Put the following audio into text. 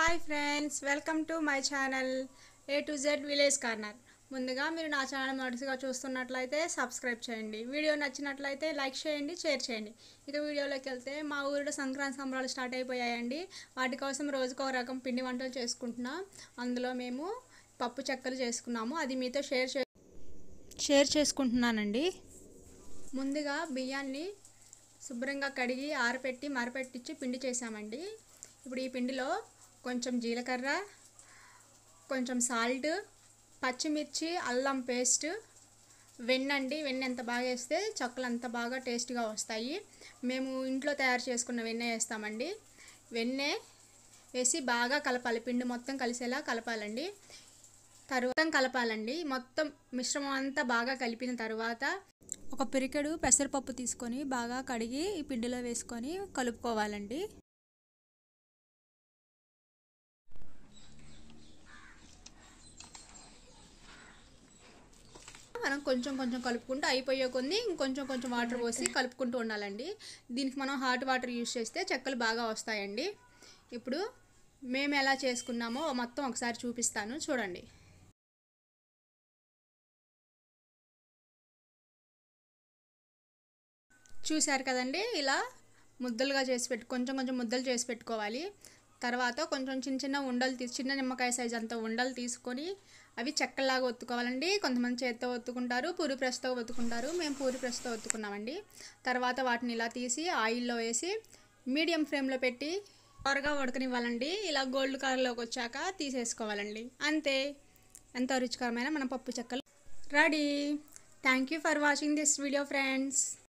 hi friends welcome to my channel A to Z village corner ముందుగా మీరు నా channel మొదటిగా చూస్తున్నట్లయితే సబ్స్క్రైబ్ చేయండి వీడియో నచ్చినట్లయితే లైక్ చేయండి షేర్ చేయండి ఇక వీడియోలోకి వెళ్తే మా ఊరిలో సంక్రాంతి సంబరాలు స్టార్ట్ అయిపోయాయండి వాటి కోసం రోజుకో రకం పిండి వంటలు చేసుకుంటున్నాం అందులో మేము పప్పు చెక్కలు చేసుకున్నాము అది మీతో షేర్ చే షేర్ చేసుకుంటున్నానండి ముందుగా బియ్యాన్ని శుభ్రంగా కడిగి ఆరపెట్టి మరపెట్టించి పిండి చేసామండి ఇప్పుడు ఈ పిండిలో కొంచెం జీలకర్ర కొంచెం సాల్ట్ పచ్చిమిర్చి అల్లం పేస్ట్ వెన్న అండి వెన్న ఎంత బాగా వేస్తే చక్కలు అంత బాగా టేస్ట్గా వస్తాయి మేము ఇంట్లో తయారు చేసుకున్న వెన్న వేస్తామండి వెన్నె వేసి బాగా కలపాలి పిండి మొత్తం కలిసేలా కలపాలండి తర్వాత కలపాలండి మొత్తం మిశ్రమం అంతా బాగా కలిపిన తర్వాత ఒక పిరికెడు పెసరపప్పు తీసుకొని బాగా కడిగి ఈ పిండిలో వేసుకొని కలుపుకోవాలండి మనం కొంచెం కొంచెం కలుపుకుంటూ అయిపోయే కొన్ని ఇంకొంచెం కొంచెం వాటర్ పోసి కలుపుకుంటూ ఉండాలండి దీనికి మనం హాట్ వాటర్ యూస్ చేస్తే చెక్కలు బాగా వస్తాయండి ఇప్పుడు మేము ఎలా చేసుకున్నామో మొత్తం ఒకసారి చూపిస్తాను చూడండి చూశారు కదండి ఇలా ముద్దలుగా చేసి పెట్టు కొంచెం కొంచెం ముద్దలు చేసి పెట్టుకోవాలి తర్వాత కొంచెం చిన్న చిన్న ఉండలు తీసి చిన్న నిమ్మకాయ సైజ్ అంత ఉండలు తీసుకొని అవి చెక్కలాగా ఒత్తుకోవాలండి కొంతమంది చేత్తో ఒత్తుకుంటారు పూరి ప్రెస్తో ఒత్తుకుంటారు మేము పూరి ప్రెస్తో ఒత్తుకున్నామండి తర్వాత వాటిని ఇలా తీసి ఆయిల్లో వేసి మీడియం ఫ్లేమ్లో పెట్టి త్వరగా ఉడకనివ్వాలండి ఇలా గోల్డ్ కలర్లోకి వచ్చాక తీసేసుకోవాలండి అంతే ఎంతో రుచికరమైన మన పప్పు చెక్కలు ready thank you for watching this video friends